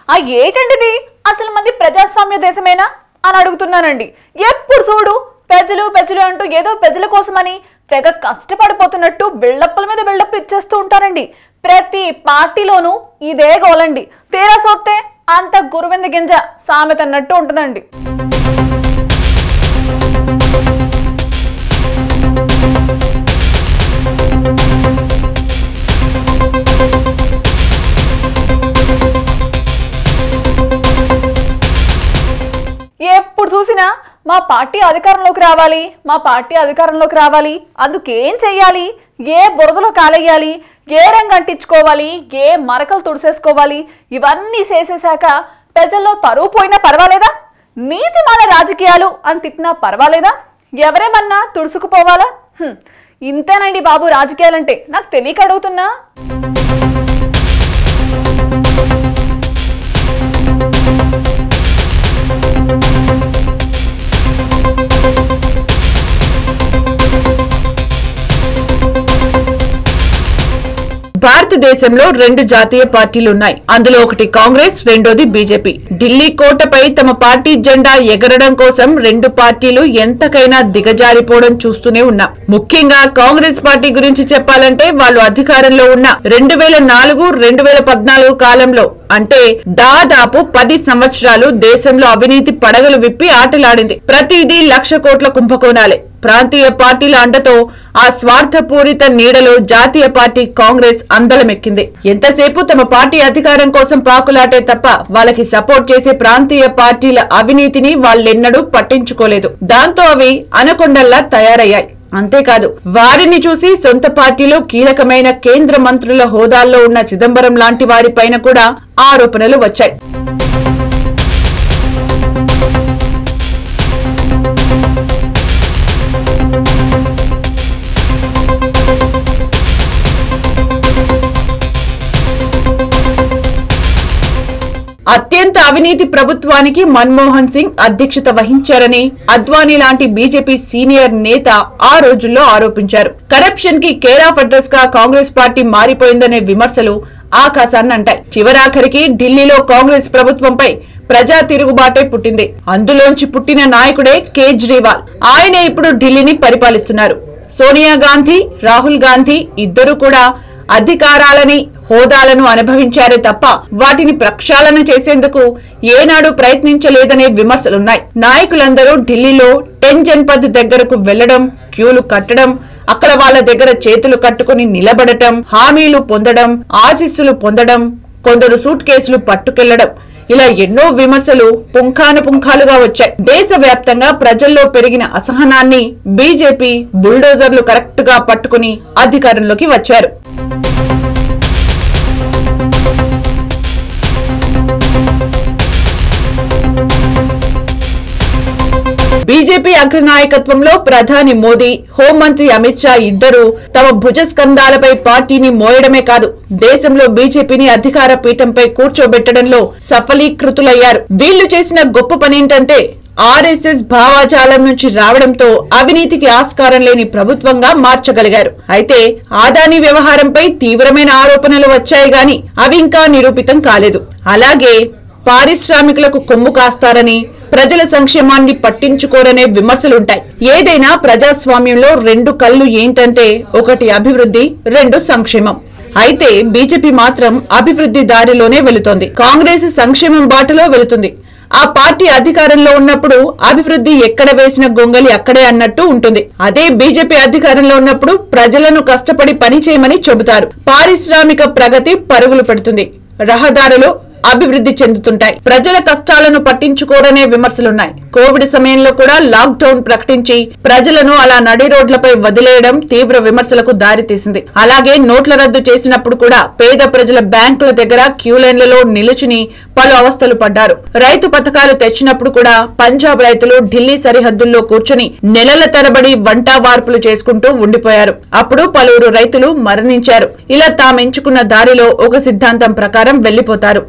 ఆ ఏటండిది అసలు మంది ప్రజాస్వామ్య దేశమేనా అని అడుగుతున్నానండి ఎప్పుడు చూడు ప్రజలు ప్రజలు అంటూ ఏదో ప్రజల కోసమని తెగ కష్టపడిపోతున్నట్టు బిల్డప్పుల మీద బిల్డప్ ఇచ్చేస్తూ ఉంటారండి ప్రతి పార్టీలోనూ ఇదే గోలండి తీరా సోస్తే అంత గురువింద గింజ సామెత అన్నట్టు ఉంటుందండి ఎప్పుడు చూసినా మా పార్టీ అధికారంలోకి రావాలి మా పార్టీ అధికారంలోకి రావాలి అందుకేం చెయ్యాలి ఏ బురదలో కాలేయాలి ఏ రంగు అంటించుకోవాలి ఏ మరకలు తుడిసేసుకోవాలి ఇవన్నీ చేసేశాక ప్రజల్లో పరువు పోయినా పర్వాలేదా నీతిమాల రాజకీయాలు అని తిట్టినా పర్వాలేదా ఎవరేమన్నా తుడుచుకుపోవాలా హ్మ్. ఇంతేనండి బాబు రాజకీయాలంటే నాకు తెలియక అడుగుతున్నా భారతదేశంలో రెండు జాతీయ పార్టీలు ఉన్నాయి అందులో ఒకటి కాంగ్రెస్ రెండోది బీజేపీ ఢిల్లీ కోటపై తమ పార్టీ జెండా ఎగరడం కోసం రెండు పార్టీలు ఎంతకైనా దిగజారిపోవడం చూస్తూనే ఉన్నాం ముఖ్యంగా కాంగ్రెస్ పార్టీ గురించి చెప్పాలంటే వాళ్ళు అధికారంలో ఉన్న రెండు వేల నాలుగు రెండు వేల పద్నాలుగు కాలంలో అంటే దాదాపు పది సంవత్సరాలు దేశంలో అవినీతి పడగలు విప్పి ఆటలాడింది ప్రతిదీ లక్ష కోట్ల కుంభకోణాలే ప్రాంతీయ పార్టీల అండతో ఆ స్వార్థపూరిత నీడలో జాతీయ పార్టీ కాంగ్రెస్ అందలమెక్కింది ఎంతసేపు తమ పార్టీ అధికారం కోసం పాకులాటే తప్ప వాళ్ళకి సపోర్ట్ చేసే ప్రాంతీయ పార్టీల అవినీతిని వాళ్ళెన్నడూ పట్టించుకోలేదు దాంతో అవి అనకొండల్లా తయారయ్యాయి అంతేకాదు వారిని చూసి సొంత పార్టీలో కీలకమైన కేంద్ర మంత్రుల హోదాల్లో ఉన్న చిదంబరం లాంటి వారిపైన కూడా ఆరోపణలు వచ్చాయి అత్యంత అవినీతి ప్రభుత్వానికి మన్మోహన్ సింగ్ అధ్యక్షత వహించారని అద్వానీ లాంటి బీజేపీ సీనియర్ నేత ఆ రోజుల్లో ఆరోపించారు కరప్షన్ కి కేర్ ఆఫ్ అడ్రస్ గా కాంగ్రెస్ పార్టీ మారిపోయిందనే విమర్శలు ఆకాశాన్ని అంటాయి చివరాఖరికి ఢిల్లీలో కాంగ్రెస్ ప్రభుత్వంపై ప్రజా తిరుగుబాటే పుట్టింది అందులోంచి పుట్టిన నాయకుడే కేజ్రీవాల్ ఆయనే ఇప్పుడు ఢిల్లీని పరిపాలిస్తున్నారు సోనియా గాంధీ రాహుల్ గాంధీ ఇద్దరు కూడా అధికారాలని హోదాలను అనుభవించారే తప్ప వాటిని ప్రక్షాళన చేసేందుకు ఏనాడు ప్రయత్నించలేదనే విమర్శలున్నాయి నాయకులందరూ ఢిల్లీలో టెన్ జన్పద్ దగ్గరకు వెళ్లడం క్యూలు కట్టడం అక్కడ వాళ్ళ దగ్గర చేతులు కట్టుకుని నిలబడటం హామీలు పొందడం ఆశీస్సులు పొందడం కొందరు సూట్ కేసులు పట్టుకెళ్లడం ఇలా ఎన్నో విమర్శలు పుంఖాను పుంఖాలుగా వచ్చాయి దేశవ్యాప్తంగా ప్రజల్లో పెరిగిన అసహనాన్ని బీజేపీ బుల్డోజర్లు కరెక్ట్ గా పట్టుకుని అధికారంలోకి వచ్చారు బీజేపీ అగ్రనాయకత్వంలో ప్రధాని మోదీ హోంమంత్రి అమిత్ షా ఇద్దరు తమ భుజస్కంధాలపై పార్టీని మోయడమే కాదు దేశంలో బీజేపీని అధికార పీఠంపై కూర్చోబెట్టడంలో సఫలీకృతులయ్యారు వీళ్లు చేసిన గొప్ప పనేంటంటే ఆర్ఎస్ఎస్ భావాజాలం నుంచి రావడంతో అవినీతికి ఆస్కారం లేని ప్రభుత్వంగా మార్చగలిగారు అయితే ఆదాని వ్యవహారంపై తీవ్రమైన ఆరోపణలు వచ్చాయి గాని అవి ఇంకా నిరూపితం కాలేదు అలాగే పారిశ్రామికులకు కొమ్ము కాస్తారని ప్రజల సంక్షేమాన్ని పట్టించుకోరనే విమర్శలుంటాయి ఏదైనా ప్రజాస్వామ్యంలో రెండు కళ్ళు ఏంటంటే ఒకటి అభివృద్ధి రెండు సంక్షేమం అయితే బీజేపీ మాత్రం అభివృద్ధి దారిలోనే వెళుతోంది కాంగ్రెస్ సంక్షేమం బాటలో వెళుతుంది ఆ పార్టీ అధికారంలో ఉన్నప్పుడు అభివృద్ధి ఎక్కడ వేసిన గొంగలి అక్కడే అన్నట్టు ఉంటుంది అదే బీజేపీ అధికారంలో ఉన్నప్పుడు ప్రజలను కష్టపడి పని చేయమని చెబుతారు పారిశ్రామిక ప్రగతి పరుగులు పెడుతుంది రహదారులు అభివృద్ధి చెందుతుంటాయి ప్రజల కష్టాలను పట్టించుకోరనే విమర్శలున్నాయి కోవిడ్ సమయంలో కూడా లాక్ డౌన్ ప్రకటించి ప్రజలను అలా నడి రోడ్లపై వదిలేయడం తీవ్ర విమర్శలకు దారితీసింది అలాగే నోట్ల రద్దు చేసినప్పుడు కూడా పేద ప్రజల బ్యాంకుల దగ్గర క్యూ లైన్లలో నిలుచుని పలు అవస్థలు పడ్డారు రైతు పథకాలు తెచ్చినప్పుడు కూడా పంజాబ్ రైతులు ఢిల్లీ సరిహద్దుల్లో కూర్చుని నెలల తరబడి వంట వార్పులు చేసుకుంటూ ఉండిపోయారు అప్పుడు పలువురు రైతులు మరణించారు ఇలా తామెంచుకున్న దారిలో ఒక సిద్ధాంతం ప్రకారం వెళ్లిపోతారు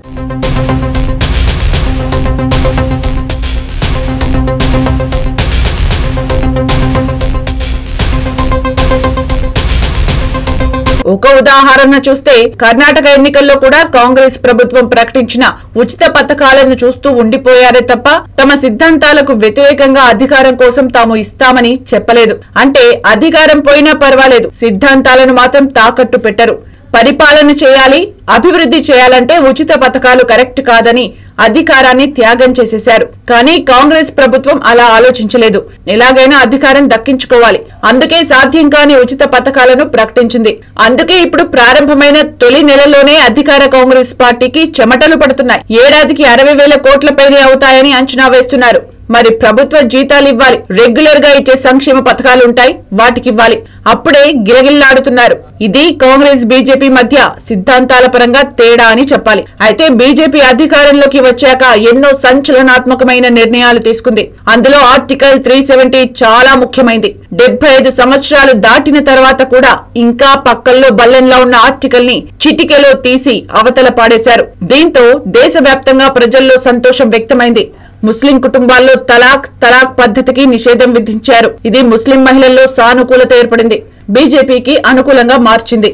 ఒక ఉదాహరణ చూస్తే కర్ణాటక ఎన్నికల్లో కూడా కాంగ్రెస్ ప్రభుత్వం ప్రకటించిన ఉచిత పథకాలను చూస్తూ ఉండిపోయారే తప్ప తమ సిద్ధాంతాలకు వ్యతిరేకంగా అధికారం కోసం తాము ఇస్తామని చెప్పలేదు అంటే అధికారం పోయినా పర్వాలేదు సిద్ధాంతాలను మాత్రం తాకట్టు పెట్టరు పరిపాలన చేయాలి అభివృద్ధి చేయాలంటే ఉచిత పథకాలు కరెక్ట్ కాదని అధికారాన్ని త్యాగం చేసేశారు కానీ కాంగ్రెస్ ప్రభుత్వం అలా ఆలోచించలేదు ఎలాగైనా అధికారం దక్కించుకోవాలి అందుకే సాధ్యం కాని ఉచిత పథకాలను ప్రకటించింది అందుకే ఇప్పుడు ప్రారంభమైన తొలి నెలలోనే అధికార కాంగ్రెస్ పార్టీకి చెమటలు పడుతున్నాయి ఏడాదికి అరవై వేల కోట్లపైనే అవుతాయని అంచనా వేస్తున్నారు మరి ప్రభుత్వ జీతాలు ఇవ్వాలి రెగ్యులర్ గా ఇచ్చే సంక్షేమ పథకాలు ఉంటాయి వాటికి ఇవ్వాలి అప్పుడే గిలగిల్లాడుతున్నారు ఇది కాంగ్రెస్ బీజేపీ మధ్య సిద్ధాంతాల పరంగా తేడా అని చెప్పాలి అయితే బీజేపీ అధికారంలోకి వచ్చాక ఎన్నో సంచలనాత్మకమైన నిర్ణయాలు తీసుకుంది అందులో ఆర్టికల్ త్రీ చాలా ముఖ్యమైంది డెబ్బై ఐదు సంవత్సరాలు దాటిన తర్వాత కూడా ఇంకా పక్కల్లో బల్లెంలా ఉన్న ఆర్టికల్ ని చిటికెలో తీసి అవతల పాడేశారు దీంతో దేశవ్యాప్తంగా ప్రజల్లో సంతోషం వ్యక్తమైంది ముస్లిం కుటుంబాల్లో తలాక్ తలాక్ పద్ధతికి నిషేధం విధించారు ఇది ముస్లిం మహిళల్లో సానుకూలత ఏర్పడింది బీజేపీకి అనుకూలంగా మార్చింది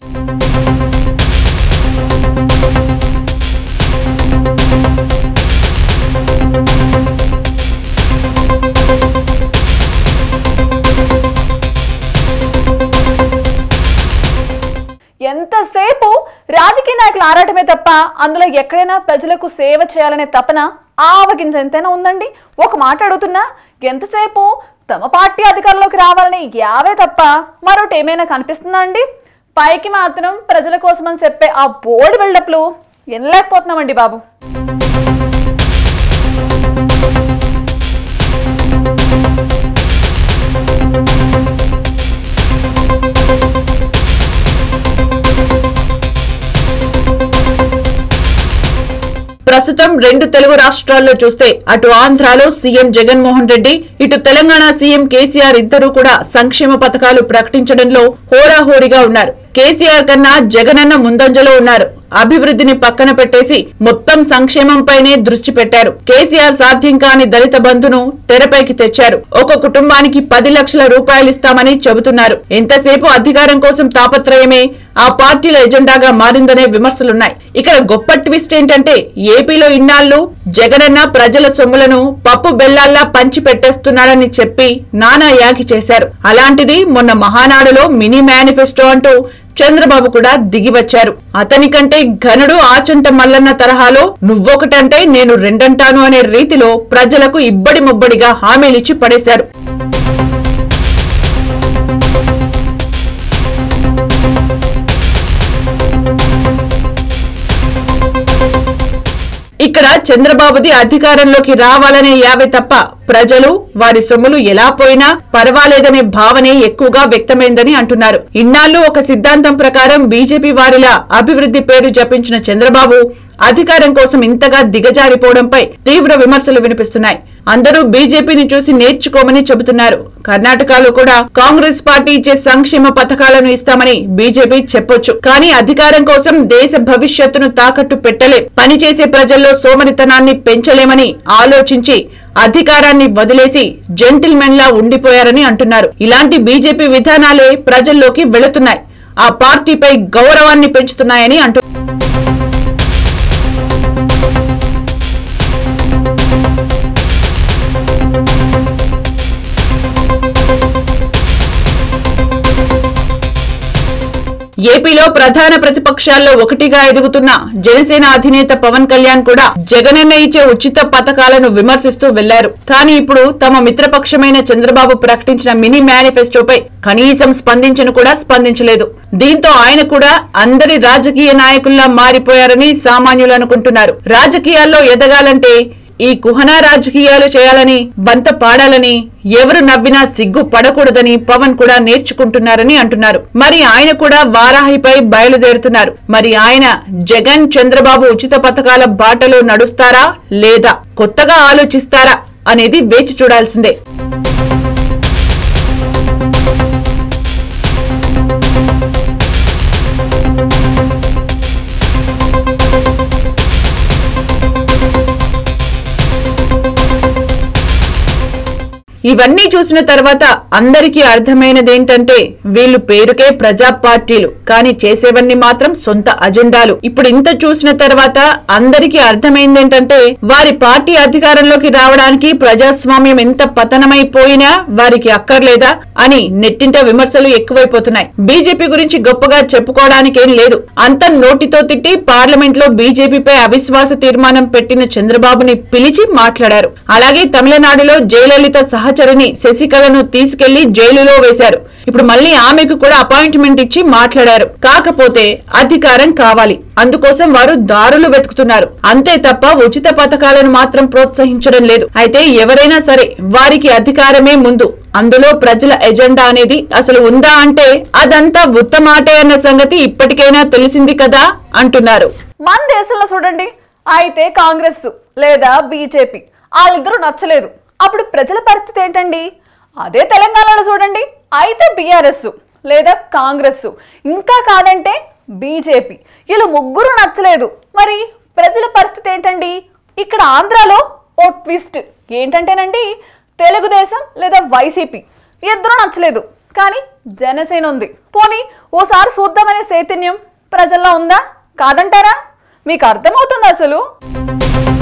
ఎంతసేపు రాజకీయ నాయకుల ఆరాటమే తప్ప అందులో ఎక్కడైనా ప్రజలకు సేవ చేయాలనే తపన ఆవగింజ ఎంతైనా ఉందండి ఒక మాట అడుగుతున్నా ఎంతసేపు తమ పార్టీ అధికారంలోకి రావాలని యావే తప్ప మరొకటి ఏమైనా కనిపిస్తుందా అండి పైకి మాత్రం ప్రజల కోసమని చెప్పే ఆ బోర్డు బిల్డప్లు ఎనలేకపోతున్నామండి బాబు ప్రస్తుతం రెండు తెలుగు రాష్ట్రాల్లో చూస్తే అటు ఆంధ్రాలో సీఎం జగన్మోహన్ రెడ్డి ఇటు తెలంగాణ సీఎం కేసీఆర్ ఇద్దరూ కూడా సంక్షేమ పథకాలు ప్రకటించడంలో హోరాహోరీగా ఉన్నారు కేసీఆర్ కన్నా జగనన్న ముందంజలో ఉన్నారు అభివృద్ధిని పక్కన పెట్టేసి మొత్తం సంక్షేమంపైనే దృష్టి పెట్టారు కేసీఆర్ సాధ్యం కాని దళిత బంధును తెరపైకి తెచ్చారు ఒక కుటుంబానికి పది లక్షల రూపాయలు ఇస్తామని చెబుతున్నారు ఎంతసేపు అధికారం కోసం తాపత్రయమే ఆ పార్టీల ఎజెండాగా మారిందనే విమర్శలున్నాయి ఇక్కడ గొప్ప ట్విస్ట్ ఏంటంటే ఏపీలో ఇన్నాళ్లు జగనన్న ప్రజల సొమ్ములను పప్పు బెల్లాల్లా పంచి పెట్టేస్తున్నారని చెప్పి నానా యాగి చేశారు అలాంటిది మొన్న మహానాడులో మినీ మేనిఫెస్టో అంటూ చంద్రబాబు కూడా దిగివచ్చారు అతనికంటే ఘనుడు ఆచంట మల్లన్న తరహాలో నువ్వొకటంటే నేను రెండంటాను అనే రీతిలో ప్రజలకు ఇబ్బడి ముబ్బడిగా హామీలిచ్చి పడేశారు ఇక్కడ చంద్రబాబుది అధికారంలోకి రావాలనే యావే తప్ప ప్రజలు వారి సొమ్ములు ఎలా పోయినా పర్వాలేదనే భావనే ఎక్కువగా వ్యక్తమైందని అంటున్నారు ఇన్నాళ్లు ఒక సిద్ధాంతం ప్రకారం బీజేపీ వారిలా అభివృద్ధి పేరు జపించిన చంద్రబాబు అధికారం కోసం ఇంతగా దిగజారిపోవడంపై తీవ్ర విమర్శలు వినిపిస్తున్నాయి అందరూ బీజేపీని చూసి నేర్చుకోమని చెబుతున్నారు కర్ణాటకలో కూడా కాంగ్రెస్ పార్టీ ఇచ్చే సంక్షేమ పథకాలను ఇస్తామని బీజేపీ చెప్పొచ్చు కానీ అధికారం కోసం దేశ భవిష్యత్తును తాకట్టు పెట్టలేం పనిచేసే ప్రజల్లో సోమరితనాన్ని పెంచలేమని ఆలోచించి అధికారాన్ని వదిలేసి జెంటిల్మెన్ లా ఉండిపోయారని అంటున్నారు ఇలాంటి బీజేపీ విధానాలే ప్రజల్లోకి వెళుతున్నాయి ఆ పార్టీపై గౌరవాన్ని పెంచుతున్నాయని అంటున్నారు ఏపీలో ప్రధాన ప్రతిపక్షాల్లో ఒకటిగా ఎదుగుతున్న జనసేన అధినేత పవన్ కళ్యాణ్ కూడా జగనన్న ఇచ్చే ఉచిత పథకాలను విమర్శిస్తూ వెళ్లారు కానీ ఇప్పుడు తమ మిత్రపక్షమైన చంద్రబాబు ప్రకటించిన మినీ మేనిఫెస్టోపై కనీసం స్పందించను కూడా స్పందించలేదు దీంతో ఆయన కూడా అందరి రాజకీయ నాయకుల్లా మారిపోయారని సామాన్యులు అనుకుంటున్నారు రాజకీయాల్లో ఎదగాలంటే ఈ కుహనా రాజకీయాలు చేయాలని బంత పాడాలని ఎవరు నవ్వినా సిగ్గు పడకూడదని పవన్ కూడా నేర్చుకుంటున్నారని అంటున్నారు మరి ఆయన కూడా వారాహిపై బయలుదేరుతున్నారు మరి ఆయన జగన్ చంద్రబాబు ఉచిత పథకాల బాటలో నడుస్తారా లేదా కొత్తగా ఆలోచిస్తారా అనేది వేచి చూడాల్సిందే ఇవన్నీ చూసిన తర్వాత అందరికీ అర్థమైనది ఏంటంటే వీళ్ళు పేరుకే ప్రజా పార్టీలు కానీ చేసేవన్నీ మాత్రం సొంత అజెండాలు ఇప్పుడు ఇంత చూసిన తర్వాత అందరికీ అర్థమైంది ఏంటంటే వారి పార్టీ అధికారంలోకి రావడానికి ప్రజాస్వామ్యం ఎంత పతనమైపోయినా వారికి అక్కర్లేదా అని నెట్టింట విమర్శలు ఎక్కువైపోతున్నాయి బీజేపీ గురించి గొప్పగా చెప్పుకోవడానికి ఏం లేదు అంత నోటితో తిట్టి పార్లమెంట్ లో బీజేపీపై అవిశ్వాస తీర్మానం పెట్టిన చంద్రబాబుని పిలిచి మాట్లాడారు అలాగే తమిళనాడులో జయలలిత సహచరిని శశికళను తీసుకెళ్లి జైలులో వేశారు ఇప్పుడు మళ్ళీ ఆమెకు కూడా అపాయింట్మెంట్ ఇచ్చి మాట్లాడారు కాకపోతే అధికారం కావాలి అందుకోసం వారు దారులు వెతుకుతున్నారు అంతే తప్ప ఉచిత పథకాలను మాత్రం ప్రోత్సహించడం లేదు అయితే ఎవరైనా సరే వారికి అధికారమే ముందు అందులో ప్రజల ఎజెండా అనేది అసలు ఉందా అంటే అదంతా ఉత్తమాటే అన్న సంగతి ఇప్పటికైనా తెలిసింది కదా అంటున్నారు మన దేశంలో చూడండి అయితే కాంగ్రెస్ లేదా బీజేపీ వాళ్ళిద్దరూ నచ్చలేదు అప్పుడు ప్రజల పరిస్థితి ఏంటండి అదే తెలంగాణలో చూడండి అయితే బీఆర్ఎస్ లేదా కాంగ్రెస్ ఇంకా కాదంటే బీజేపీ వీళ్ళు ముగ్గురు నచ్చలేదు మరి ప్రజల పరిస్థితి ఏంటండి ఇక్కడ ఆంధ్రాలో ఓ ట్విస్ట్ ఏంటంటేనండి తెలుగుదేశం లేదా వైసీపీ ఇద్దరు నచ్చలేదు కానీ జనసేన ఉంది పోనీ ఓసారి చూద్దామనే చైతన్యం ప్రజల్లో ఉందా కాదంటారా మీకు అర్థమవుతుంది అసలు